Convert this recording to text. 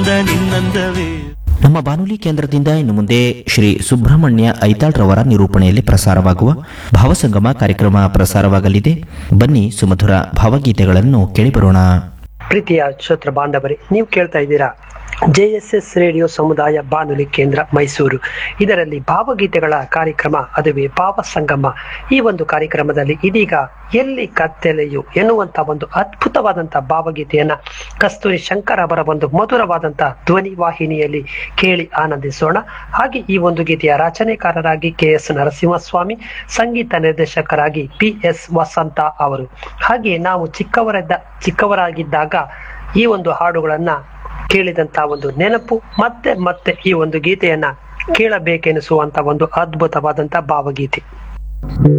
ನಿನ್ನಂದವೇ ನಮ್ಮ ಬಾನುಲಿ ಕೇಂದ್ರದಿಂದ ಇನ್ನು ಮುಂದೆ ಶ್ರೀ ಸುಬ್ರಹ್ಮಣ್ಯ ಐತಾಳ್ ರವರ ನಿರೂಪಣೆಯಲ್ಲಿ ಪ್ರಸಾರವಾಗುವ ಭಾವಸಂಗಮ ಕಾರ್ಯಕ್ರಮ ಪ್ರಸಾರವಾಗಲಿದೆ ಬನ್ನಿ ಸುಮಧುರ ಭಾವಗೀತೆಗಳನ್ನು ಕೇಳಿಬರೋಣ ಪ್ರೀತಿಯ ಶ್ರೋತ್ರ ಬಾಂಧವರೇ ನೀವು ಕೇಳ್ತಾ ಇದ್ದೀರಾ ಜೆ ಎಸ್ ಎಸ್ ರೇಡಿಯೋ ಸಮುದಾಯ ಬಾನುಲಿ ಕೇಂದ್ರ ಮೈಸೂರು ಇದರಲ್ಲಿ ಭಾವಗೀತೆಗಳ ಕಾರ್ಯಕ್ರಮ ಅದುವೇ ಭಾವ ಸಂಗಮ ಈ ಒಂದು ಕಾರ್ಯಕ್ರಮದಲ್ಲಿ ಇದೀಗ ಎಲ್ಲಿ ಕತ್ತಲೆಯು ಎನ್ನುವಂತ ಒಂದು ಅದ್ಭುತವಾದಂತ ಭಾವಗೀತೆಯನ್ನ ಕಸ್ತೂರಿ ಶಂಕರ್ ಅವರ ಒಂದು ಮಧುರವಾದಂತ ಧ್ವನಿ ವಾಹಿನಿಯಲ್ಲಿ ಕೇಳಿ ಆನಂದಿಸೋಣ ಹಾಗೆ ಈ ಒಂದು ಗೀತೆಯ ರಚನೆಕಾರರಾಗಿ ಕೆ ಎಸ್ ನರಸಿಂಹಸ್ವಾಮಿ ಸಂಗೀತ ನಿರ್ದೇಶಕರಾಗಿ ಪಿ ಎಸ್ ವಸಂತ ಅವರು ಹಾಗೆ ನಾವು ಚಿಕ್ಕವರಿದ್ದ ಚಿಕ್ಕವರಾಗಿದ್ದಾಗ ಈ ಒಂದು ಹಾಡುಗಳನ್ನ ಕೇಳಿದಂತ ಒಂದು ನೆನಪು ಮತ್ತೆ ಮತ್ತೆ ಈ ಒಂದು ಗೀತೆಯನ್ನ ಕೇಳಬೇಕೆನಿಸುವಂತ ಒಂದು ಅದ್ಭುತವಾದಂತ ಭಾವಗೀತೆ